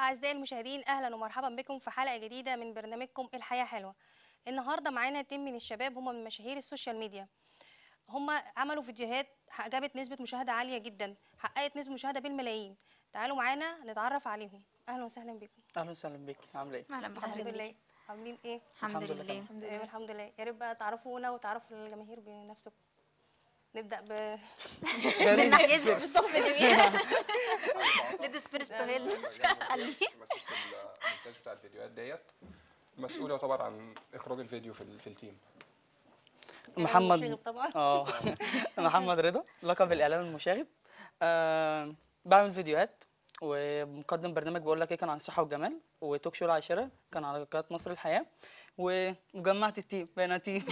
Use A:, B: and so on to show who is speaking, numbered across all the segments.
A: أعزائي المشاهدين أهلا ومرحبا بكم في حلقة جديدة من برنامجكم الحياة حلوة النهاردة معانا تيم من الشباب هم من مشاهير السوشيال ميديا هم عملوا فيديوهات ح- جابت نسبة مشاهدة عالية جدا حققت نسبة مشاهدة بالملايين تعالوا معانا نتعرف عليهم أهلا وسهلا بكم
B: اهلا وسهلا بيك عامله ايه
C: اهلا
A: الحمد
C: بحضرتك
A: لله عاملين ايه؟
C: الحمد
B: الحمد لله
C: لله
A: تمام الحمد لله يا ريت بقى تعرفونا وتعرفوا الجماهير بنفسكم نبدأ ب
C: من ناحيتي
D: بالصف جميل
C: ليديز فيرست هيل
E: مسكت المونتاج بتاع الفيديوهات ديت مسؤول يعتبر عن اخراج الفيديو في, ال- في التيم
B: محمد
A: مشاغب طبعا
B: اه محمد رضا لقب الاعلام المشاغب آه بعمل فيديوهات ومقدم برنامج بقول لك ايه كان عن الصحه والجمال وتوك شو العاشره كان على قناه مصر الحياه وجمعت التيم بقينا تيم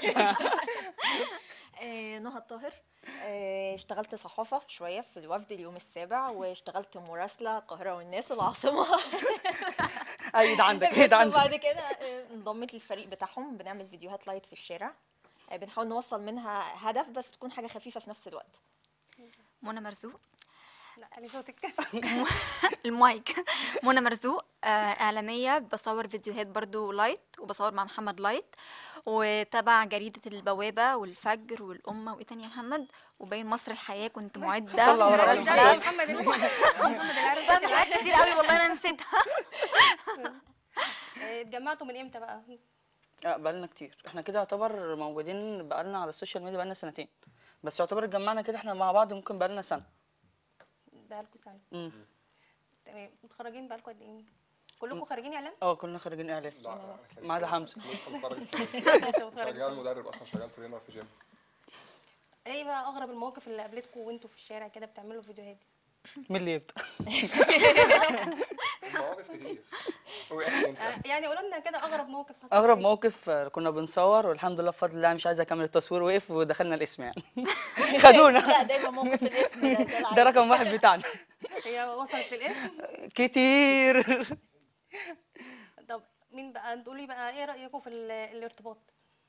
D: آه، نهى الطاهر آه، اشتغلت صحافة شوية في الوفد اليوم السابع واشتغلت مراسلة القاهرة والناس العاصمة
B: ايد عندك ايد
D: بس
B: عندك
D: وبعد كده آه، انضميت للفريق بتاعهم بنعمل فيديوهات لايت في الشارع آه، بنحاول نوصل منها هدف بس تكون حاجة خفيفة في نفس الوقت
C: منى مرزوق
A: لا علي صوتك
C: المايك منى مرزوق آه، اعلاميه بصور فيديوهات برضو لايت وبصور مع محمد لايت وتبع جريده البوابه والفجر والامه وايه تاني يا محمد وبين مصر الحياه كنت معده
B: طلع ورا
A: مش
B: راسك.
A: عارفة محمد ال- محمد العارف
C: بعمل حاجات كتير قوي والله انا نسيتها
A: آه، اتجمعتوا من امتى بقى؟
B: آه بقالنا كتير احنا كده يعتبر موجودين بقالنا على السوشيال ميديا بقالنا سنتين بس يعتبر اتجمعنا كده احنا مع بعض ممكن بقالنا سنه
A: بقالكوا سنة
B: امم
A: تمام متخرجين بقالكوا قد ايه؟ كلكم خارجين اعلام؟
B: اه كلنا خارجين اعلام
E: لا لا
B: ما عدا حمزه
E: لسه متخرج السنة دي.
A: لسه متخرج
E: شغال مدرب اصلا شغال ترينر في جيم
A: ايه بقى اغرب المواقف اللي قابلتكم وانتوا في الشارع كده بتعملوا فيديوهات دي؟
B: مين اللي يبدا
E: مواقف كتير واحنا انت
A: آه، يعني قولوا لنا كده اغرب موقف حصل
B: اغرب
A: فيه.
B: موقف آه، كنا بنصور والحمد لله بفضل الله مش عايز اكمل التصوير وقف ودخلنا الاسم يعني خدونا
D: لا دايما موقف الاسم ده ده
B: ده
D: العادي.
B: رقم واحد بتاعنا
A: هي وصلت للاسم
B: كتير
A: طب مين بقى تقولي بقى ايه رايكم في ال- الارتباط؟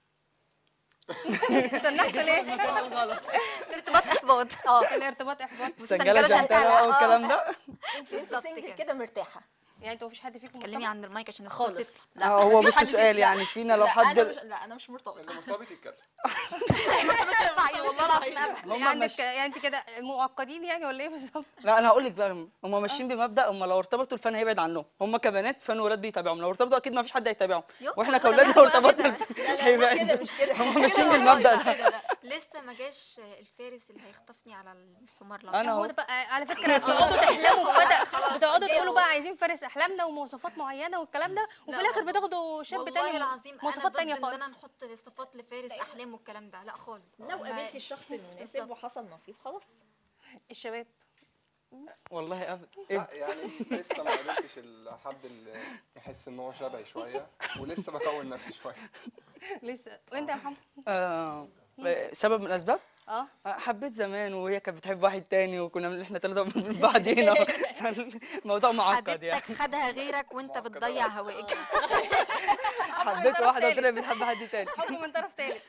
A: تنحتوا ليه؟
C: ارتباط احباط
D: اه
A: الارتباط احباط
B: السجاله
C: والسجالة
B: شغاله
C: شغالة.
B: والكلام ده
D: انت
C: بالظبط
D: سنجل
C: كده.
D: كده مرتاحة
A: يعني انتوا مفيش حد فيكم
C: اتكلمي
A: مرتبط؟
C: عن المايك عشان الصوت
D: خالص
C: يطلع.
D: لا
B: آه، هو
D: مفيش
B: بس
D: حد
B: سؤال
D: فيك-
B: يعني
D: لا،
B: فينا لو
D: لا،
B: حد
D: انا مش لا انا مش مرتبطة
E: اللي مرتبط يتكلم
C: والله العظيم أبدا.
B: هم
A: يعني
B: مش
A: عندك يعني انت كده معقدين يعني ولا ايه بالظبط؟
B: لا انا هقول لك بقى هم ماشيين بمبدا هم لو ارتبطوا الفن هيبعد عنهم هم كبنات فن ولاد بيتابعهم لو ارتبطوا اكيد ما فيش حد هيتابعهم
C: يو،
B: واحنا
C: ولا
B: كاولاد
C: بقى
B: لو
C: بقى
B: ارتبطنا
C: كده.
D: لا
B: مش
D: لا مش
B: هيبقى
D: كده مش كده
B: هم
D: مش
B: ماشيين
D: كده والله،
B: بالمبدأ
D: مش
B: ده.
D: كده، لا.
C: لسه ما جاش الفارس اللي هيخطفني على الحمار
B: أنا
C: الابيض
A: هو
B: أهو.
A: ده بقى على فكره بتقعدوا تحلموا بمدى بتقعدوا
C: جاوب.
A: تقولوا بقى عايزين فارس احلامنا ومواصفات معينه والكلام ده وفي
C: لا
A: الاخر
C: والله.
A: بتاخدوا شاب
C: والله
A: تاني
C: العظيم
A: مواصفات
C: انا
A: تانية
C: ضد ان انا
A: خالص
C: نحط صفات لفارس احلام والكلام ده لا خالص
D: لو
C: ما-
D: قابلتي الشخص المناسب
C: بالظبط.
D: وحصل نصيب خلاص
A: الشباب
B: والله ابدا
E: لا يعني لسه ما قابلتش الحد اللي يحس ان هو شبهي شويه ولسه بكون نفسي شويه
A: لسه وانت يا محمد
B: آه سبب من الاسباب
A: اه
B: آه، حبيت زمان وهي كانت بتحب واحد تاني وكنا من احنا ثلاثه من بعضينا الموضوع معقد يعني
C: حبيبتك خدها غيرك وانت
E: معقدة
C: بتضيع
E: أوي.
C: هواك
B: حبيت
A: طرف
B: واحده
A: تالت.
B: طلعت بتحب حد تاني
A: حب من طرف تالت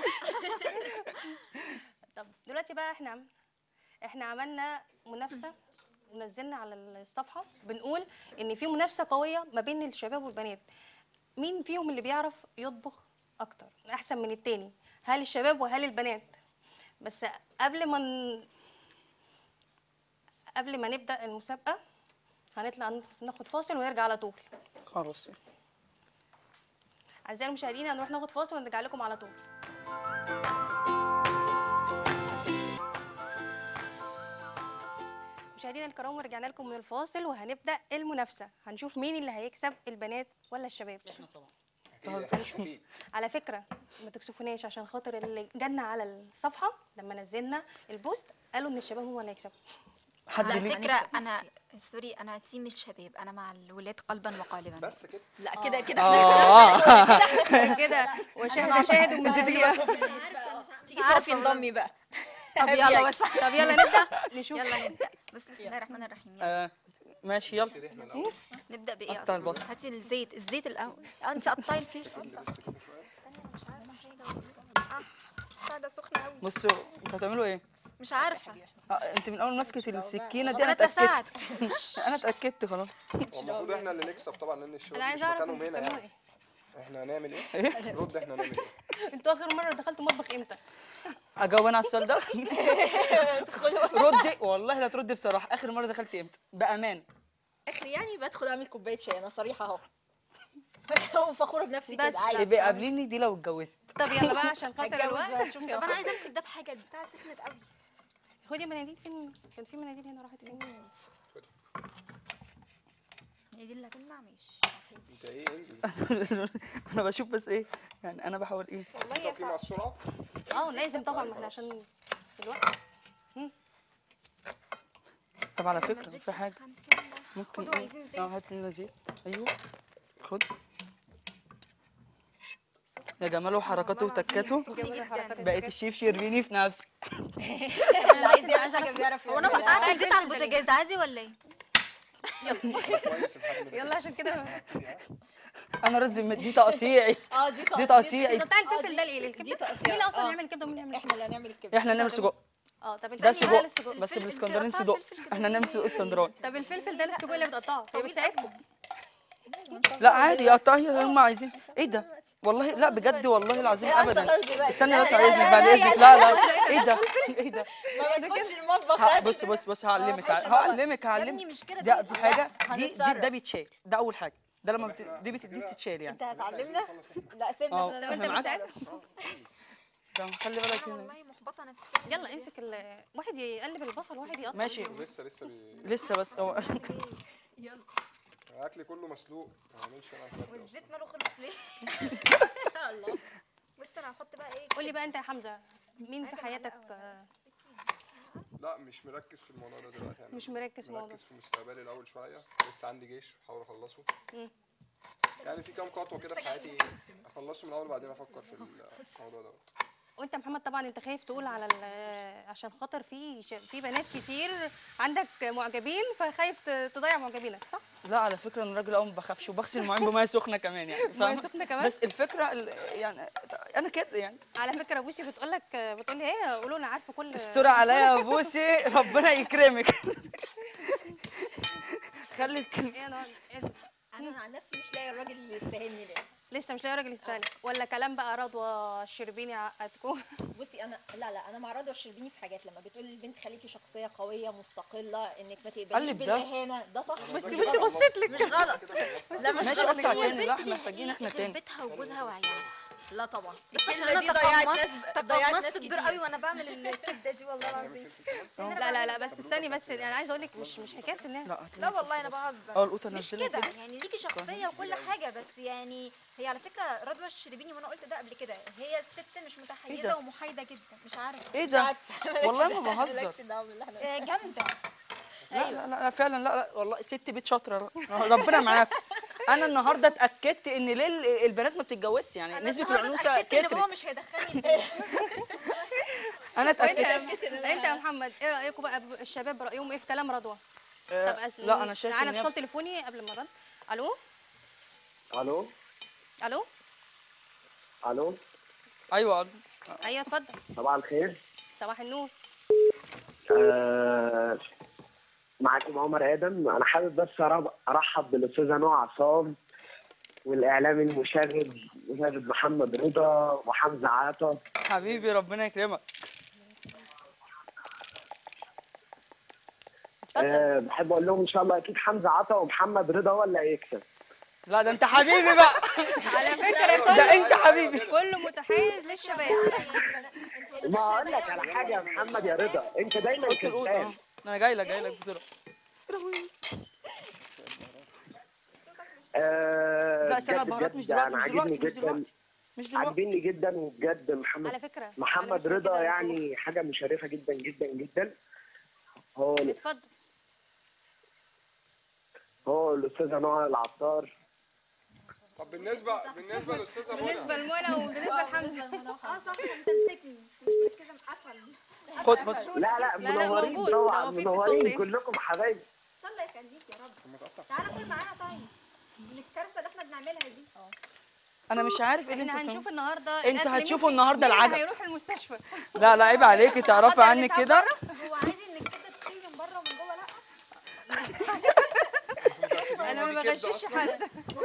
A: طب دلوقتي بقى احنا عم... احنا عملنا منافسه ونزلنا على الصفحه بنقول ان في منافسه قويه ما بين الشباب والبنات مين فيهم اللي بيعرف يطبخ اكتر احسن من التاني هل الشباب وهل البنات بس قبل ما ن... قبل ما نبدا المسابقه هنطلع ناخد فاصل ونرجع على طول
B: خلاص
A: اعزائي المشاهدين هنروح ناخد فاصل ونرجع لكم على طول مشاهدينا الكرام ورجعنا لكم من الفاصل وهنبدا المنافسه هنشوف مين اللي هيكسب البنات ولا الشباب
B: احنا طبعا
E: أكيد.
A: على فكره ما تكسفوناش عشان خاطر اللي جالنا على الصفحه لما نزلنا البوست قالوا ان الشباب هم اللي هيكسبوا
B: حد
C: على
B: ليه
C: فكره
D: هنكسب.
C: انا سوري انا تيم الشباب انا مع الولاد قلبا وقالبا
E: بس كده
D: لا كده كده احنا
B: اه
A: كده وشاهد شاهد ومن أهلها.
D: تيجي تقفي انضمي بقى
C: طب يلا بس
A: طب يلا نبدا نشوف
C: يلا نبدا بس بسم الله الرحمن الرحيم يلا
B: آه، ماشي يلا
E: نبتدي احنا الاول
C: نبدا بايه
B: قطع
C: اصلا
B: البصل.
C: هاتي الزيت الزيت الاول آه، انت قطعي الفلفل استني انا مش عارفه حاجه آه، بتاع ده سخن قوي
B: بصوا انتوا هتعملوا ايه؟
C: مش عارفه
B: آه، انت من اول مسكه السكينه دي
C: انا
B: انا اتاكدت
C: اتلسعت
B: انا اتاكدت خلاص
E: هو المفروض احنا اللي نكسب طبعا لان الشباب
A: انا
E: مش
A: عايزه اعرف
E: مكانهم
A: انتوا
E: هنا
A: بتعملوا
E: يعني
A: ايه
E: احنا هنعمل ايه؟ رد احنا هنعمل ايه؟
A: انتوا اخر مره دخلتوا مطبخ امتى
B: اجاوب انا على السؤال ده ردي والله لا تردي بصراحه اخر مره دخلت امتى بامان
D: اخر يعني بدخل اعمل كوبايه شاي انا صريحه اهو وفخوره بنفسي
A: بس
D: كده عادي
B: يبقى قابليني دي لو اتجوزت
A: طب يلا بقى عشان خاطر
D: هتجوز
A: الوقت
D: بقى تشوفي
C: طب انا عايزه امسك ده بحاجه البتاع سخنت قوي
A: خدي مناديل فين كان في مناديل هنا راحت فين
C: هي دي اللي هتمنع ماشي
E: انت ايه انجز
B: انا بشوف بس ايه يعني انا بحاول ايه
A: والله
E: طب في مع السرعه
A: اه لازم طبعا ما احنا عشان الوقت
B: طب على
C: ما
B: فكره
C: زدتش
B: في حاجه
C: سخن، استنى.
B: ممكن
C: خدوا
B: إيه؟
C: عايزين زيت.
B: اه هات لنا زيت ايوه خد يا جماله وحركاته
C: والله العظيم
B: وتكاته
C: سخن
A: جمال
C: جداً.
A: الحركات.
B: بقيت الشيف شربيني في نفسي
D: اللي عايز يعمل حاجه بيعرف
C: هو انا
D: يعملها.
C: قطعت
A: لا،
C: الزيت على
A: الفلفل
C: البوتاجاز عادي ولا ايه؟
E: كويس الحجم ده
A: يلا عشان كده
B: انا رز دي تقطيعي
D: اه دي تق-
B: دي تقطيعي.
A: بتقطعي
D: آه،
A: الفلفل
D: دي-
A: ده ليه
D: دي
A: للكبده
D: تقطيع
A: مين اللي اصلا
D: آه.
A: يعمل الكبده ومين اللي يعمل
D: احنا اللي هنعمل الكبده
B: احنا نعمل سجق
A: اه طب
B: ده
A: الفلفل ده
B: سجق
A: للسجق
B: بس
C: الفلفل-
B: بالاسكندراني
C: انت
B: سجق
C: قطعت الفلفل ده
B: احنا نعمل سجق اسكندراني
A: طب الفلفل ده للسجق اللي بتقطعه هي بتساعدكم
B: لا عادي قطعي هم عايزين ايه ده والله لا بجد والله العظيم
D: لا،
B: ابدا
D: خلاص دلوقتي.
B: استني
D: لا،
B: بس
D: لا،
B: على
D: لا،
B: اذنك
D: لا،
B: بعد
D: لا،
B: اذنك
D: لا،
B: لا لا ايه ده ايه ده
D: ما بدخلش المطبخ
B: ه-
D: ده.
B: بص بص بص هعلمك
D: خش
B: ه- هعلمك
C: ابني
B: هعلمك
C: مش كده
B: ده
C: ده
B: دي حاجه
D: لا،
B: دي دي
D: هنتصرف.
B: ده بيتشال ده اول حاجه ده لما بت... دي بت... دي بتتشال يعني
D: انت هتعلمنا لا سيبنا
B: اه،
D: احنا
B: احنا
D: نعمل
B: معاك.
D: نتصرف.
B: طب خلي بالك
C: انا
B: هنا
C: والله محبطه نفسيا
A: يلا امسك ال... واحد يقلب البصل واحد يقطع
B: ماشي
E: لسه لسه بي...
B: لسه بس هو
C: يلا
E: اكلي كله مسلوق ما بعملش انا الحاجات دي
C: والزيت ماله خلص ليه؟
D: الله
C: بص انا هحط بقى ايه
A: قول لي بقى انت يا حمزه مين في
C: عايزة
A: حياتك
C: معلقة ولا
A: آه،
E: أصلاً. لا مش مركز في الموضوع ده دلوقتي يعني
A: مش مركز في الموضوع
E: مركز في مستقبلي الاول شويه لسه عندي جيش بحاول اخلصه
A: مم.
E: يعني في كام خطوه كده في حياتي اخلصهم الاول بعدين افكر في الموضوع دوت
A: وانت يا محمد طبعا انت خايف تقول على ال- عشان خاطر في ش- في بنات كتير عندك معجبين فخايف ت- تضيع معجبينك صح؟
B: لا على فكره انا راجل اول ما بخافش وبغسل المواعين بميه سخنه كمان يعني
A: ميه
B: فاهمة؟
A: سخنه كمان
B: بس الفكره ال- يعني انا كده يعني
A: على فكره بوسي بتقول لك بتقول لي ايه قولوا انا عارفه كل
B: استر عليا يا بوسي ربنا يكرمك خلي الكلمه
A: ايه انا إيه ده؟
D: انا عن نفسي مش لاقي الراجل اللي يستاهلني ليه
A: لسه مش لاقي راجل يستاهل ولا كلام بقى رضوى الشربيني عقدكم
D: بصي انا لا لا انا مع رضوى الشربيني في حاجات لما بتقول للبنت خليكي شخصيه قويه مستقله انك ما تقبليش
B: قلب ده.
D: بالاهانه ده صح
A: بصي
D: مش
A: بصي
D: غلط.
A: بصيت لك
D: مش غلط لا مش
B: ماشي
D: غلط
B: قطع
D: هو
B: تاني لا
C: البنت ليها
B: محتاجين
C: إيه
B: احنا
C: غير
B: تاني
C: بيتها وجوزها وعيالها
D: لا طبعا
C: بس عشان
D: الكلمه
C: انا
D: دي ضيعت
C: تقمصت
D: ناس ضيعت ناس
C: تقمصت الدور قوي
D: كتير
C: وانا بعمل الكبده دي والله العظيم
A: لا لا لا بس استني بس انا عايزه اقول لك مش مش حكايه ان
B: لا
C: لا والله انا بهزر
B: اه القطه
C: مش
B: نزلها
C: كده يعني ليكي شخصيه وكل حاجه بس يعني هي على فكره رضوى الشربيني وانا قلت ده قبل كده هي الست مش
B: إيه
C: متحيزه
B: ده؟
C: ومحايده جدا مش عارفه
B: ايه
D: مش
B: ده
D: عارفه
B: والله ما بهزر
D: مالكش دعوه باللي احنا
C: آه، جامده
B: لا لا لا, لا فعلا لا لا والله ست بيت شاطره لا. ربنا معاك انا النهارده اتاكدت ان ليه ال- البنات ما بتتجوزش يعني
C: انا
B: نسبه
C: النهاردة
B: العنوسه
C: اتأكدت ان بابا
B: كترت
C: مش هيدخلني البيت.
B: انا
A: وانت
B: اتاكدت
A: يا- انت يا محمد ايه رايكم بقى ب- الشباب رايهم ايه في كلام رضوى؟
B: آه،
A: طب أس...
B: لا انا شايف
A: معانا
B: ان هي
A: اتصال تليفوني قبل ما نرد الو
F: الو
A: الو
F: الو
B: ايوه
A: ايوه اتفضل
F: صباح الخير
A: صباح النور
F: آه معاكم عمر ادم انا حابب بس أرب- ارحب بالاستاذه نوع عصام والاعلامي المشاغب مشاغب محمد رضا وحمزه عطا
B: حبيبي ربنا يكرمك
A: اتفضل
F: آه بحب اقول لهم ان شاء الله اكيد حمزه عطا ومحمد رضا هو اللي هيكسب
B: لا ده انت حبيبي بقى
A: على فكره
B: ده
A: كله
B: انت حبيبي
A: كله متحيز للشباب
F: ما اقول لك على حاجه يا محمد يا رضا انت دايما
B: قلت القوط اه
F: كسبان
B: انا جاي لك جاي لك بسرعه
F: آه
B: لا سامع
F: بجد
B: بهارات مش
F: بجد
B: دلوقتي
F: انا
B: مش
F: عاجبني
B: دلوقتي مش
F: جدا
B: دلوقتي مش دلوقتي
F: عاجبني جدا وبجد محمد
A: على فكره على
F: محمد
A: فكرة
F: رضا
A: كده
F: يعني حاجه مشرفه جدا جدا جدا هو
A: اتفضل
F: هو الاستاذه نوع العطار
E: طب بالنسبه بالنسبه للاستاذه
A: بالنسبه
E: منى
A: لمنى وبالنسبه لحمزه
C: اه صح انت نسيتني مش كده مقفل
B: خد خد
F: لا لا
A: لا، لا،
F: منورين
A: موجود.
F: طبعا
A: هو في
F: منورين
A: اتصال
F: كلكم حبايبي
C: ان شاء الله يخليك يا رب تعالى كل معانا طيب الكارثه اللي احنا بنعملها دي
B: انا مش عارف ايه اللي
A: احنا
B: انتوا
A: هنشوف
B: بتعملوه.
A: النهارده
B: انتوا
A: الأكل مين
B: هتشوفوا
A: في-
B: النهاردة
A: مين اللي
B: العجب.
A: هيروح المستشفى
B: لا لا عيب عليكي تعرفي
A: حضر
B: عني
A: الإسعاف
B: كده
C: هو عايز انك كده تسيب من بره ومن جوه لا
A: انا ما بغشش حد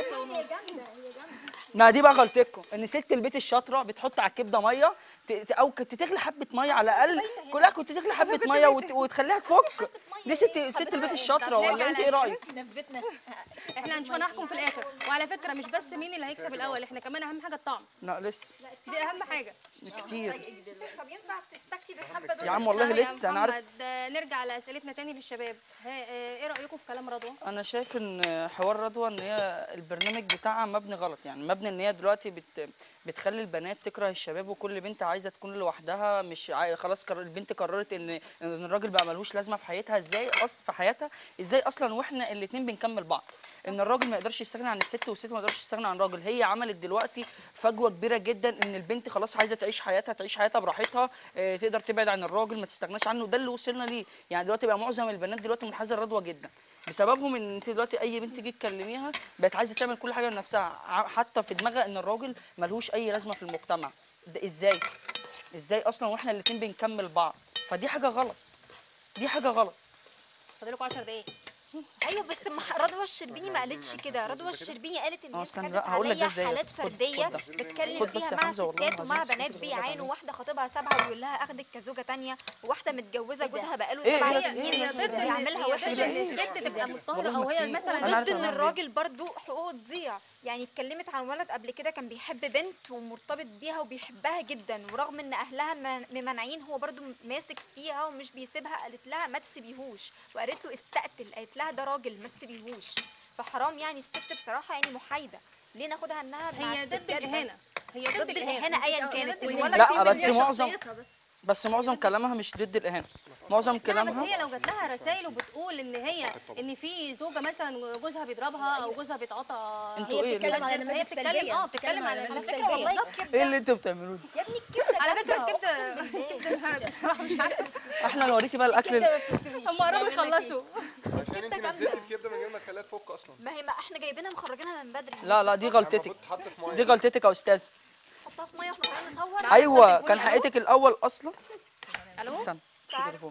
B: ما دي بقى غلطتكم ان ست البيت الشاطره بتحط على الكبده ميه ت- ت- او كنت تغلي حبه ميه على الاقل كلها كنت تغلي حبه ميه وت- وتخليها تفك دي ست ست البيت الشاطره
A: نرجع
B: ولا انت ايه
A: لأسئلة.
B: رايك
D: احنا في بيتنا
A: احنا هنشوف هنحكم في الاخر وعلى فكره مش بس مين اللي هيكسب الاول احنا كمان اهم حاجه الطعم
B: لا لسه
A: دي اهم حاجه
B: كتير
C: طب ينفع تستكتي بالحبه دول
B: يا عم والله
A: طب يا
B: لسه انا عارف
A: محمد، آه، نرجع لاسئلتنا تاني للشباب ها، آه، ايه رايكم في كلام رضوى
B: انا شايف ان حوار رضوى ان هي البرنامج بتاعها مبني غلط يعني مبني ان هي دلوقتي بت بتخلي البنات تكره الشباب وكل بنت عايزه تكون لوحدها مش عاي... خلاص قرر البنت قررت ان ان الراجل بقى ملوش لازمه في حياتها ازاي اصلا في حياتها ازاي اصلا واحنا الاثنين بنكمل بعض ان الراجل ما يقدرش يستغنى عن الست والست ما تقدرش تستغنى عن الراجل هي عملت دلوقتي فجوه كبيره جدا ان البنت خلاص عايزه تعيش حياتها تعيش حياتها براحتها اه تقدر تبعد عن الراجل ما تستغناش عنه ده اللي وصلنا ليه يعني دلوقتي بقى معظم البنات دلوقتي منحازه لرضوى جدا بسببهم ان انت دلوقتي اي بنت تيجي تكلميها بقت عايزه تعمل كل حاجه لنفسها ع- حتى في دماغها ان الراجل ملهوش اي لازمه في المجتمع ده ازاي ازاي اصلا واحنا الاتنين بنكمل بعض فدي حاجه غلط دي حاجه غلط
A: فاضلكم 10 دقايق
C: ايوه بس ما- رضوى الشربيني ما قالتش كده رضوى الشربيني قالت ان
B: اه
C: هي
B: استنى،
C: اتحكت
B: لا، هقول لك ده
C: عليا
B: ازاي
C: حالات
B: بس. خد-
C: فرديه
B: خد ده.
C: بتكلم
B: خد بس
C: فيها
B: يا
C: مع
B: حمزة والله
C: ستات ومع
B: العظيم
C: بنات
B: الصوت اللي بقولك
C: بيعانوا
B: عليه.
C: واحده خطيبها سبعه ويقول لها اخدك كزوجه تانية وواحده متجوزه جوزها بقاله
B: ايه؟
C: سبع
B: هي-
A: هي
C: سنين
A: هي ضد ان
C: بيعملها
A: هي
C: وحش
A: ضد ان الست تبقى مضطهده
B: والله
A: او
B: ما
A: هي
B: كتير.
A: مثلا
B: أنا عارف
C: ضد ان
B: أنا هعمل
C: الراجل برضو حقوقه تضيع يعني اتكلمت عن ولد قبل كده كان بيحب بنت ومرتبط بيها وبيحبها جدا ورغم ان اهلها من- ممنعين هو برضو ماسك فيها ومش بيسيبها قالت لها ما تسيبيهوش وقالت له استقتل قالت لها ده راجل ما تسيبيهوش فحرام يعني الست بصراحه يعني محايده ليه ناخدها انها مع
A: هي ضد
C: الستات بس؟
A: الاهانه هي ضد
C: ضد الاهانه ايا كانت
D: وإن
C: الولد
B: لا،
D: البنت
B: بس
D: دي
B: معظم-
D: شخصيتها بس
B: بس معظم كلامها مش ضد الاهانه معظم
A: لا بس
B: كلامها
A: هي لو جات لها رسائل وبتقول ان هي ان في زوجه مثلا جوزها بيضربها او جوزها بيتعاطى
B: انتوا
D: هي
B: ايه
D: بتتكلم
B: اللي-
D: على
A: هي
D: نماذج
A: بتتكلم
D: سلبيه
A: اه بتتكلم على
D: نماذج
A: نماذج
D: سلبيه
C: والله
A: بالظبط.
B: ايه
C: الكبده
B: اللي انتوا بتعملوه ده
C: يا ابني الكبده
A: على فكره
C: جامدة.
A: الكبده انا بصراحه مش عارفه
B: احنا نوريكي بقى الاكل
D: كده ما بتستويش
A: هم قربوا
D: بعمل لك
A: يخلصوا
E: عشان انت
C: جامدة.
E: نزلتي الكبده من غير ما تخليها تفك اصلا
C: ما هي ما احنا جايبينها مخرجينها من بدري
B: لا لا دي غلطتك
E: المفروض تتحط في ميه
B: دي غلطتك يا استاذ
C: حطها في ميه واحنا طالعين نصور
A: تعالي
B: ايوه
A: تليفوني،
B: كان
A: ألو؟
B: حقيقتك الاول اصلا
A: الو
B: استنى شوف
C: تعالي.
B: التليفون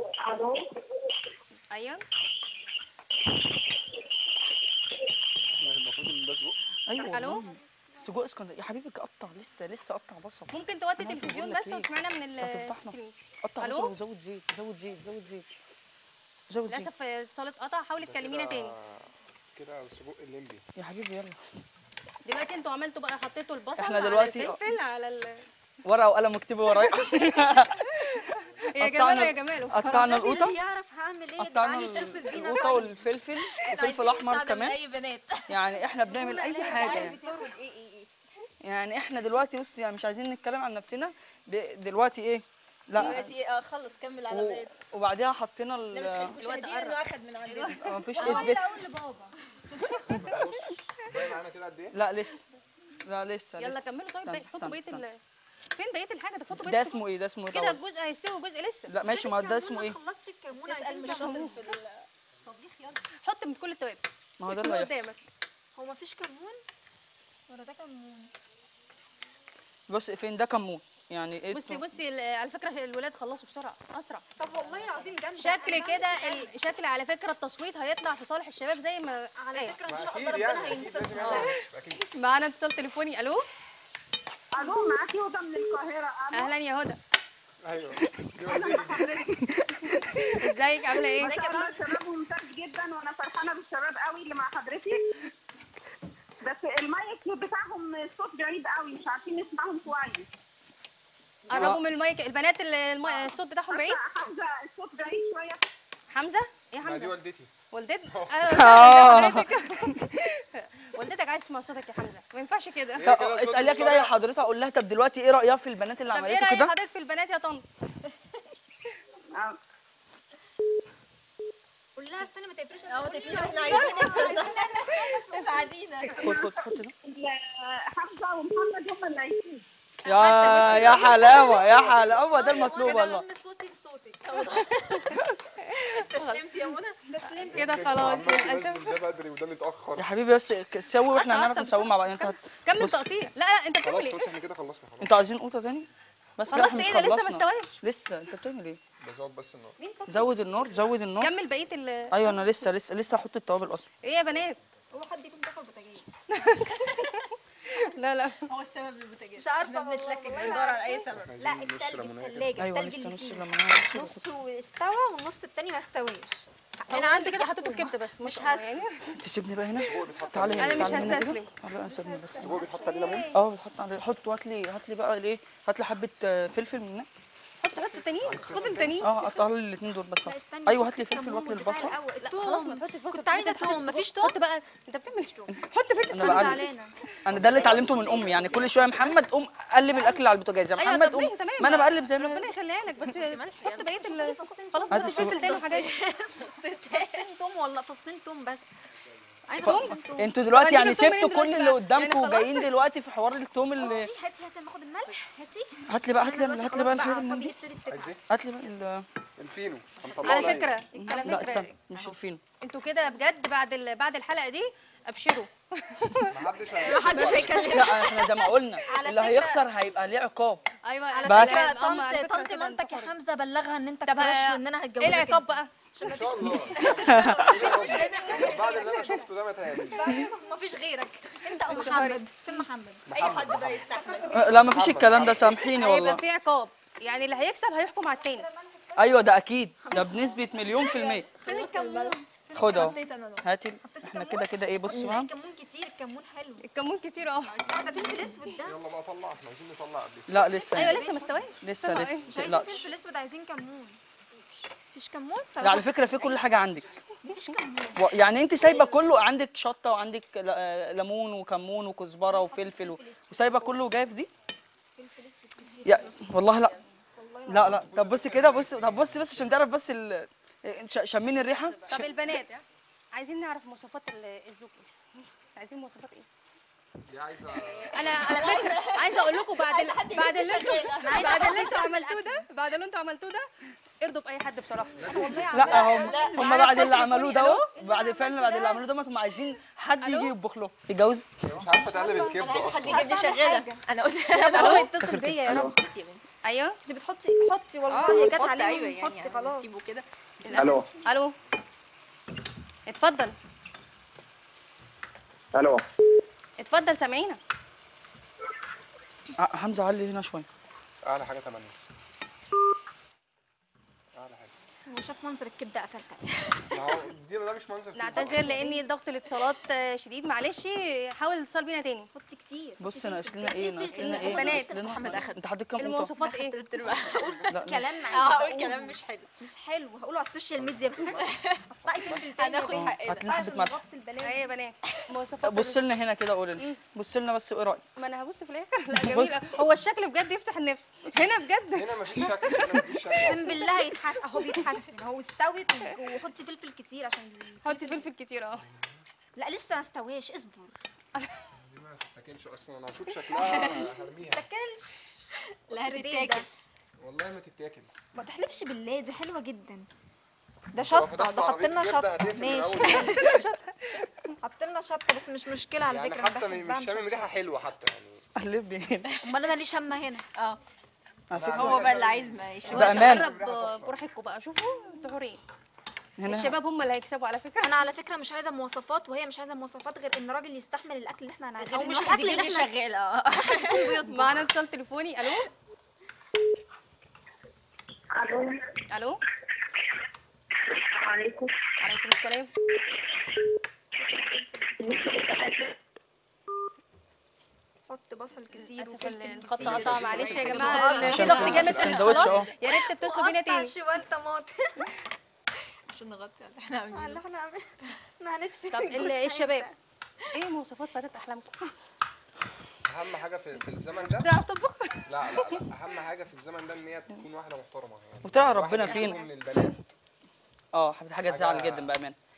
A: ايوه
E: احنا المفروض ان ده ذوق
B: ايوه
A: ألو؟
B: والله. سجق اسكندريه يا حبيبي قطع لسه لسه قطع بصل
A: ممكن توطي
B: أنا عارفة
A: التلفزيون
B: بقول لك
A: بس
B: إيه.
A: وتسمعنا من ال
B: هتفضحنا.
A: التلفزيون.
B: قطع
A: ألو؟
B: بصل وزود زيت زود زيت زود زيت زود زيت
A: للاسف اتصال اتقطع حاولي تكلمينا تاني
E: كده السجق الليمبي
B: يا حبيبي يلا
A: دلوقتي انتوا عملتوا بقى حطيتوا البصل
B: إحنا
A: على
B: دلوقتي-
A: الفلفل على ال...
B: ورقه وقلم اكتبي ورايا
A: يا جماله يا جماله بصراحة.
B: قطعنا
C: النبي
B: القوطه
C: اللي يعرف هعمل ايه
B: قطعنا
C: دعاني اتصل بينا
B: القوطه والفلفل وفلفل احمر كمان
D: اي بنات
B: يعني احنا بنعمل اي حاجه يعني.
D: بتورد ايه ايه ايه
B: يعني احنا دلوقتي بص يعني مش عايزين نتكلم عن نفسنا ب- دلوقتي ايه لا
D: دلوقتي ايه اه خلص كمل على
B: و-
D: بقيت
B: وبعديها حطينا
D: لا بس
B: ال
D: خليكوا
A: الوقت
D: شاهدين انه
A: قرب.
D: اخد من عندنا
B: مفيش اثبات
D: اقول لبابا
E: باين معانا كده قد ايه؟
B: لا لسه لا لسه
A: يلا
B: لسه.
A: كملوا طيب
B: استنى،
A: ده حطوا
B: استنى،
A: بقيه
B: استنى.
A: ال... فين بقيه الحاجه ده حطوا بقيه
B: ده
A: السجق.
B: اسمه ايه ده اسمه ايه
A: كده
B: دوت؟
A: الجزء هيستوي وجزء لسه
B: لا ماشي ما ده اسمه ايه
C: ما خلصش الكمون
D: تسال
C: عايزين
D: مش شاطر
C: كمون.
D: في الطبيخ يلا
A: حط من كل التوابل
B: ما هو ده
A: اللي
B: اللي هيحصل
A: قدامك
C: هو ما فيش كمون ولا ده كمون
B: بص فين ده كمون يعني ايه
A: بصي
B: تو-
A: بصي ال- على فكره الولاد خلصوا بسرعه اسرع
C: طب والله العظيم جامده
A: شكل
C: أنا
A: كده
C: بعمل
A: ال- شكل على فكره التصويت هيطلع في صالح الشباب زي ما
C: على
A: قال.
C: فكره ان
E: ما
C: شاء
E: اكيد
C: الله
E: يعني
C: ربنا
E: اكيد لازم
C: هينصفنا
E: يعمل اكيد
A: معانا اتصال تليفوني الو
G: الو معاكي هدى من القاهره الو
A: اهلا يا هدى
E: ايوه دي والدتي
A: ازيك عامله ايه
G: ما شاء الله الشباب ممتاز جدا وانا فرحانه بالشباب قوي اللي مع حضرتك بس المايك بتاعهم الصوت بعيد قوي مش عارفين نسمعهم كويس
A: قربوا من المايك البنات اللي الم- الصوت بتاعهم بعيد
G: حمزه الصوت بعيد شويه
A: حمزه ايه
E: ما دي
A: حمزه
E: والدتي
A: والدتك
B: آه.
A: حضرتك والدتك عايز تسمع صوتك يا حمزه ما ينفعش كده
E: هي
B: طب
E: كده صوت
B: اساليها
E: مش
B: كده يا
E: طالع.
B: حضرتها اقول لها طب دلوقتي ايه رايها في البنات اللي
A: طب ايه
B: عملته
A: راي
B: كده
A: حضرتك في البنات يا طنط
G: آه.
C: قول لها استني ما تقفلش
D: اه ما تقفليش احنا عايزين نقفل ده ساعدينا
B: خد خد حط ده
G: ال- حمزه ومحمد هم اللي هيفوزوا
B: يا
A: حتى بصي
B: يا
A: بقى.
B: حلاوه يا حلاوه هو ده المطلوب
C: انا
B: والله
C: بلم صوتي لصوتك
D: استسلمتي يا منى
A: كده خلاص للاسف
E: ده بدري وده متاخر
B: يا حبيبي بس ك- سوي واحنا
A: آه،
B: هنعرف
A: طب
B: نسوي
A: سوي.
B: مع بعض انت هت...
A: كمل
B: بص.
A: تقطيع لا لا انت بتعمل
E: خلاص
A: ايه
E: خلاص احنا كده خلصنا خلاص
B: انتوا عايزين قوطه تاني بس لا
A: خلصت
B: احنا
A: ايه ده لسه ما
B: خلصنا.
A: استواش
B: لسه انت بتعمل ايه
E: بزود بس النار
B: زود النار زود النار
A: كمل بقيه ال
B: ايوه انا لسه لسه لسه هحط التوابل اصلا
A: ايه يا بنات
C: هو حد يكون دخل بوتاجاز
A: لا لا
D: هو السبب البوتاجاز
C: مش عارفة
D: احنا
C: والله،
D: بنتلكك
C: والله
D: بندور على اي سبب
E: احنا
C: لا
E: عايزين نص
C: التلج
E: ليمونية كده.
C: التلاجة
B: ايوه
C: التلج
B: لسه
C: اللي
B: نص
C: فيه
B: لما
C: نصه استوى والنص التاني ما استواش
A: انا عندي كده حطيته الكبده بس
C: مش
A: مش
C: هس-
A: يعني
B: تسيبني بقى هنا تعالي هنا
A: انا مش
B: تعالي هنا كده.
A: هستسلم.
B: لا استني بس
E: هو بيتحط عليه ليمون
B: اه بتحط عليه حط وهات لي هات لي بقى الايه هات لي حبه آه، فلفل من هنا
A: حط حط التانيين خد التانيين
B: اه قطع لي الاثنين دول بس
C: لا
B: أهو.
C: استني
B: ايوه هات لي
C: حطي
B: فلفل
C: كمون
B: وهات لي
C: وبتاع
B: البصل
C: الأول.
A: لا خلاص ما
C: التوم
A: تحطش بصل
C: كنت عايزة
A: حط
C: توم
A: السجق.
C: مفيش توم
A: حط بقى انت بتعمل حط فلفل
B: انا
A: السجق
B: بقلب
C: علينا
B: انا ده اللي اتعلمته من امي يعني كل شويه محمد قوم قلب الاكل اللي على البوتاجاز يا
A: ايوه
B: محمد
A: طب
B: قوم
A: ماشي تمام
B: ما انا بقلب زي ما
A: ربنا
B: أنا.
A: يخليها لك بس
D: ملح
A: حط
D: يعني.
A: بقيه ال- خلاص
B: هات
A: بقى
B: السجق.
A: الفلفل تاني وحاجات
C: فصين توم ولا فصين توم بس عايزة
B: ف-
C: فصين توم
B: انتوا دلوقتي
A: هنجيب
B: يعني
A: التوم منين
B: سبتوا كل
A: دلوقتي
B: اللي
A: بقى؟
B: قدامكم
A: يعني خلاص.
B: وجايين دلوقتي في حوار التوم اللي
C: هاتي هاتي هاتي اما اخد الملح هاتي
B: هات لي بقى هات لي
C: أنا
B: هات
C: دلوقتي
B: لي بقى
C: خلاص
B: الحاجات من
C: أعصابي
B: دي
C: ابتدت
E: عايز ايه؟
C: تتعب
B: هات لي بقى ال-
E: الفينو هنطلعه
A: على
E: ناي.
A: فكره الكلام
B: لا
A: ده
B: استنى مش الفينو
A: انتوا كده بجد بعد ال... بعد الحلقه دي ابشروا
E: محدش هي-
C: محدش هيكلمني
B: لا احنا زي ما قلنا
C: على
B: اللي
C: فكرة-
B: هيخسر هيبقى ليه عقاب
A: ايوه
C: على
B: بس.
C: فكرة
A: فكره هم على
C: طنط
A: فكره
C: طنط
A: كده
C: مامتك يا
A: انتحروا.
C: حمزة بلغها ان انت
A: طب
C: كراش
A: ه-
C: وان انا
A: ايه
C: هتجوزك
A: العقاب بقى؟
E: ان شاء الله بعد اللي انا شفته ده ما تهيأليش
C: مفيش غيرك انت او محمد فين محمد
D: اي حد بقى يستحمل
B: أه، لا مفيش الكلام ده سامحيني والله
A: هيبقى في عقاب يعني اللي هيكسب هيحكم على التاني
B: ايوه ده اكيد ده بنسبه مليون في الميه
C: فين الكمون
B: خد اهو
D: حطيت انا نقطة.
B: هاتي احنا كده كده ايه بص بقى
C: الكمون كتير الكمون حلو
A: الكمون كتير اه
C: ده فلفل اسود ده
E: يلا بقى طلع احنا عايزين نطلع قبل
B: لا لسه
A: ايوه
B: يعني.
A: لسه ما استواش
B: لسه
A: طبعا.
B: لسه
C: مش عايزين
B: لا
C: فلفل اسود عايزين كمون مفيش كمون طب
B: لا على فكره في كل حاجه عندك
C: مفيش كمون
B: و- يعني انت سايبه كله عندك شطه وعندك ل- آه، ليمون وكمون وكزبره وفلفل و- وسايبه كله جاي في دي يا والله لا لا لا طب بصي كده بص طب بصي بس عشان تعرف بس ال... ش- شامين الريحه
A: طب البنات عايزين نعرف مواصفات ال- الزوج ايه عايزين مواصفات ايه
E: دي عايزه
A: انا على فكره عايزه اقول لكم بعد ال- بعد اللي انتوا بعد اللي انتوا عملتوه ده بعد اللي انتوا عملتوه ده ارضوا باي حد بصراحه
B: لا هم هم بعد اللي
A: اتصل
B: عملوه
A: تليفوني،
B: ده بعد فعلا بعد اللي عملوه ده هم عايزين حد يجي يطبخ له يتجوزوا
E: مش عارفه تقلب الكبده
D: حد
E: اصلا
D: يجيب لي شغالة انا قلت
C: هو يتصل بيا يا رب
A: ايوه
C: انت بتحطي حطي
D: اه
C: والله جت
D: حط
C: عليهم
D: ايوه يعني
C: حطي خلاص
D: سيبه كده
F: الو
A: الو اتفضل
F: الو
A: اتفضل سامعينا
B: ع- حمزه علي هنا شويه
E: اعلى حاجه 8 اعلى حاجه
C: هو شاف منظر الكبده قفلتها
E: ما هو دي ده مش منظر كده.
A: نعتذر لان ضغط الاتصالات آه، شديد معلش حاول الاتصال بينا تاني
C: حطي كتير
B: بص ناقص لنا ايه ناقص لنا ايه
A: بنات.
B: ناقص لنا
D: محمد أخد.
B: انت حاطط كام قطه
A: المواصفات ايه
D: تلت ارباع
B: لا
C: كلام
D: اه
C: معايا
D: هقول كلام مش حلو
C: مش حلو هقوله على السوشيال ميديا قطعي فلفل تاني
D: هناخد
C: بس.
D: حقنا
B: هات لنا حبه
C: عشان
B: ملح
C: نغطي البلاوي
A: ايه يا بنات مواصفات
B: بص لنا هنا كده قول لنا بص لنا بس وايه رايك
A: ما انا هبص في الاخر لا جميله هو الشكل بجد يفتح النفس هنا بجد
E: هنا مفيش شكل هنا مفيش شكل
C: اقسم بالله يتحسن اهو بيتحسن هو استوت وحطي فلفل كتير عشان
A: حطي فلفل كتير اه
C: لا لسه ما استواش اصبر
E: دي ما تتاكلش اصلا انا هشوف شكلها هرميها
C: تاكلش
D: لا
C: الدين
D: هتتاكل
E: والله ما تتاكل
C: ما تحلفش بالله دي حلوه جدا ده
E: لو
C: شطه
E: فتحت
C: ده حط
E: عربية
C: لنا
E: كبدة
C: شطه
E: هتقفل من
C: ماشي
E: أول.
C: حط لنا شطه بس مش مشكله على
E: يعني
C: فكره أنا
E: حتى
C: بحبها
E: مش شامم
C: مشطشطة.
E: ريحه حلوه حتى يعني
B: قلبني هنا
C: امال انا ليه شامه هنا
D: اه
B: على فكره
D: هو بقى اللي عايز ما يشوف
B: بأمانة.
A: جرب براحتكم بقى شوفوا انتوا حرين
B: هنا
A: الشباب هم اللي هيكسبوا على فكره
C: انا على فكره مش عايزه مواصفات وهي مش عايزه مواصفات غير ان راجل يستحمل الاكل اللي احنا هنعمله
D: غير
C: او
D: مش
C: مش
D: واحد
C: الاكل
D: يجيب
C: اللي
D: لي
C: احنا
D: شغالة اه
A: معانا اتصال تليفوني الو
G: الو
A: الو
G: عليكم
A: عليكم السلام
C: حط بصل كتير
A: اسف
C: وفلفل
A: الخط
C: كتير.
A: قطع معلش يا
C: كده
A: جماعه
C: بتقطع.
A: في ضغط جامد في
B: السندوتش
A: الاتصالات
B: اه
A: يا ريت تتصلوا بينا
C: وقطع
A: تاني
C: شويه طماطم
D: عشان نغطي على اللي احنا
C: اللي
D: عاملينه
C: احنا عاملين احنا هندفن
A: طب ال- الشباب ايه مواصفات فتاة احلامكم؟
E: اهم حاجه في, في الزمن ده
A: بتعرف تطبخ؟
E: لا لا لا اهم حاجه في الزمن ده ان هي تكون واحده محترمه يعني
B: وتعرف
E: واحد
B: ربنا
E: يحب
B: فين.
E: من البنات
B: اه حاجه تزعل
E: حاجة-
B: جدا بامانه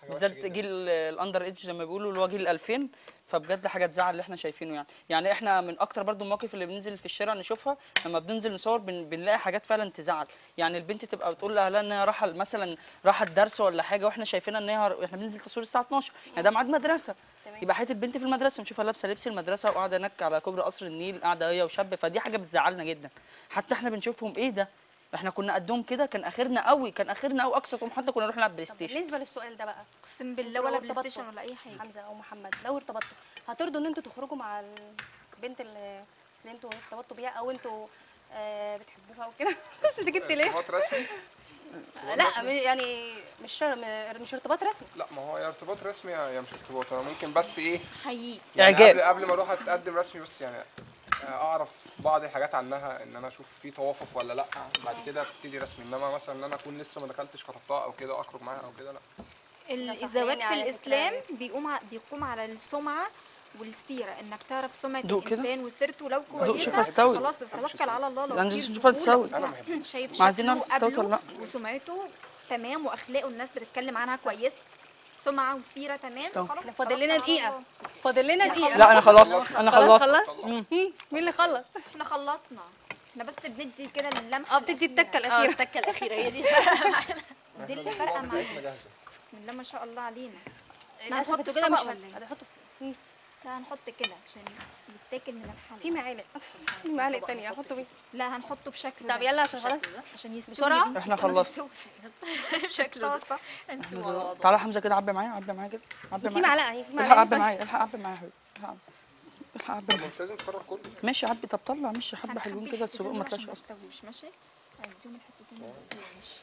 E: حاجة
B: بالذات
E: وحشة جداً.
B: جيل الاندر ايدج زي ما بيقولوا اللي هو جيل 2000 فبجد حاجه تزعل اللي احنا شايفينه يعني يعني احنا من اكتر برضو المواقف اللي بننزل في الشارع نشوفها لما بننزل نصور بن بنلاقي حاجات فعلا تزعل يعني البنت تبقى بتقول لاهلها ان هي رايحه مثلا رايحه الدرس ولا حاجه واحنا شايفينها ان هي احنا بننزل تصوير الساعه 12 يعني ده ميعاد مدرسه
A: تمام.
B: يبقى حته بنت في المدرسه نشوفها لابسه لبس المدرسه وقاعده هناك على كوبري قصر النيل قاعده هي وشاب فدي حاجه بتزعلنا جدا حتى احنا بنشوفهم ايه ده احنا كنا قدهم كده كان اخرنا قوي كان اخرنا قوي اقصى طموحاتنا كنا نروح نلعب بلاي
A: طب
B: ستيشن
A: بالنسبه للسؤال ده بقى
C: اقسم بالله
A: لو
C: ولا بلاي
A: ارتبطتوا.
C: ستيشن ولا اي حاجه
A: حمزه او محمد لو ارتبطتوا هترضوا ان انتوا تخرجوا مع البنت اللي, اللي انتوا ارتبطتوا بيها او انتوا آه بتحبوها او كده انت جبت ليه؟
E: ارتباط رسمي
A: لا م- يعني مش شر- م- مش ارتباط رسمي
E: لا ما هو يا ارتباط رسمي يا يا مش ارتباط انا ممكن بس ايه
C: حقيقي
E: يعني
B: إعجاب.
E: قبل, قبل ما اروح اتقدم رسمي بس يعني اعرف بعض الحاجات عنها ان انا اشوف في توافق ولا لا بعد كده ابتدي رسمي انما مثلا ان انا اكون لسه ما دخلتش خطبتها او كده اخرج معاها او كده لا
C: ال-
A: صح،
C: الزواج
A: يعني
C: في
A: على
C: الاسلام
A: فكرة-
C: بيقوم ع- بيقوم على السمعه والسيره انك تعرف سمعه
B: دوق كده.
C: الانسان وسيرته لو
B: دوق،
C: كويسه
B: شوف هستوي.
C: خلاص بس توكل على الله لو
B: يعني
C: في
B: شوف هتستوي.
C: رجولة
E: انا ما بحبش
C: شايف
B: ما عايزين
C: شكله
B: نعرف استوت ولا
C: قبله
B: لا.
C: وسمعته تمام واخلاقه الناس بتتكلم عنها كويس سمعه وسيره تمام
B: استوى.
C: خلاص
A: احنا فاضل
C: توكل
A: لنا
C: على
A: دقيقه
C: الله.
A: فاضل لنا دقيقه
B: لا انا خلاص انا
A: خلاص
B: خلصت
A: خلصت
B: مم.
A: مين اللي خلص
C: احنا خلصنا احنا بس بندي كده اللمحه
A: اه بتدي التكه
D: اه
A: الاخيره
D: التكه الاخيره هي دي الفرقة معانا.
C: دي اللي
E: الأطباق
C: فارقه
E: بتاعتنا
C: معانا
E: جاهزه
C: بسم الله ما شاء الله علينا
A: للاسف
C: هنحط
A: انتوا
C: في
A: كده مش
C: طبق
A: هت-
C: ولا إيه؟
A: هتحطوا في مم.
C: لا هنحط كده عشان يتاكل من الحله
A: في معالق في معالق تانية هحطوا فيه
C: لا هنحطه بشكل
A: طب
C: ده.
A: يلا عشان خلاص
D: بالشكل ده.
C: عشان يستوي
A: بسرعة؟
C: بنتي.
B: احنا خلصنا
D: شكله ده انسوا على بعض
B: تعالى حمزه كده عبي معايا عبي معايا كده عبي
A: في
B: معايا
A: معلقه اهي في
B: الحق
A: معلقه
B: عبي معايا الحق عبي معايا يا حبيبي الحق عبي. الحق عبي
E: طب
B: معايا
E: مش لازم تكرر كله
B: ماشي عبي طب طلع ماشي حبه
C: هنخبي
B: حلوين كده
C: الحتتين
B: السجق
C: دول
B: ما
C: عشان
B: طلعش
C: ما
B: اصلا
C: يستووش ماشي هنديهم الحتتين دول ماشي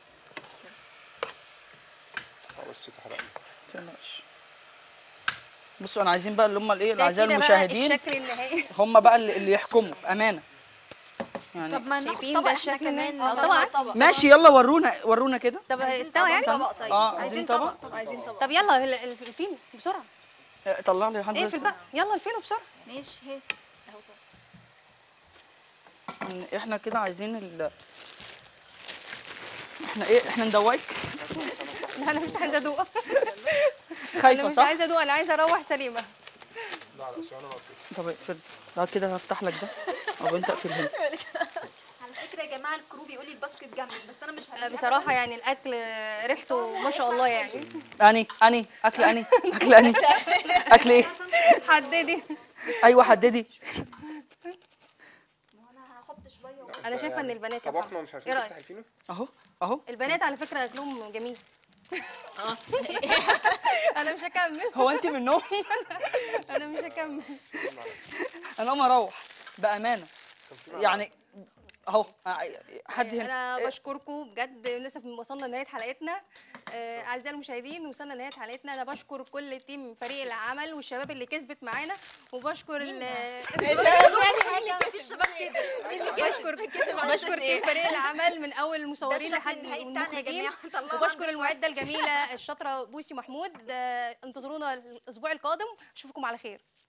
E: اه بس تحرقني
B: متقلقش. بصوا انا عايزين بقى اللي هم الايه
A: ده
B: الاعزاء
A: كده بقى
B: المشاهدين
A: الشكل النهائي
B: هم بقى اللي, اللي يحكموا بامانه يعني
C: طب ما ناخد
A: شايفين
C: طبق
A: ده
C: احنا
A: الشكل
C: كمان
A: ده؟
D: اه
A: طبعا.
D: طبعا
B: ماشي يلا ورونا ورونا كده
A: طب استوى يعني
D: طبق طيب
B: اه
A: عايزين
B: عايزين
A: طبق.
B: طبق
D: عايزين طبق
A: طب يلا ال- ال- الفينو بسرعه
B: آه، طلع لي حد
A: اقفل
B: بس.
A: بقى يلا الفينو بسرعه
C: ماشي هات
D: اهو طبق
B: إن احنا كده عايزين ال احنا ايه احنا ندوقك
A: لا انا مش عايزه ادوق انا
B: خايفه
A: مش
B: صح
A: عايزه ادوق انا عايزه اروح سليمه
E: لا لا اصل انا مبسوط
B: طب اقفل لا كده هفتح لك ده او انت اقفل هنا
C: على فكره يا جماعه الكرو بيقول لي الباسكت جنبك بس انا مش
A: لا، بصراحه يعني الاكل ريحته ما شاء الله يعني
B: اني اني اكل اني اكل اني اكل ايه
A: حددي
B: ايوه حددي
C: انا هحط شويه و...
A: انا شايفه ان البنات يا
E: طبخنا
A: محمد.
E: ومش
A: ايه
E: عارفين
A: رايك
E: نفتح الفينو
B: اهو اهو
A: البنات على فكره اكلهم جميل
D: اه
A: انا مش هكمل
B: هو انت منهم
A: انا مش هكمل
B: انا اقوم اروح بامانه يعني اهو حد هنا
A: انا بشكركم بجد للاسف وصلنا لنهايه حلقتنا آه، اعزائي المشاهدين وصلنا لنهايه حلقتنا انا بشكر كل تيم فريق العمل والشباب اللي كسبت معانا وبشكر ال
D: مفيش شباب كده مين اللي كسب مين كسب على اساس
A: بشكر تيم
D: ايه
A: فريق العمل من اول المصورين
C: الشكل
A: لحد
C: النهائي بتاعنا يا
A: المخرجين
C: جماعة. طلعوا
A: وبشكر
C: عندك
A: المعده الجميله الشاطره بوسي محمود آه، انتظرونا الاسبوع القادم اشوفكم على خير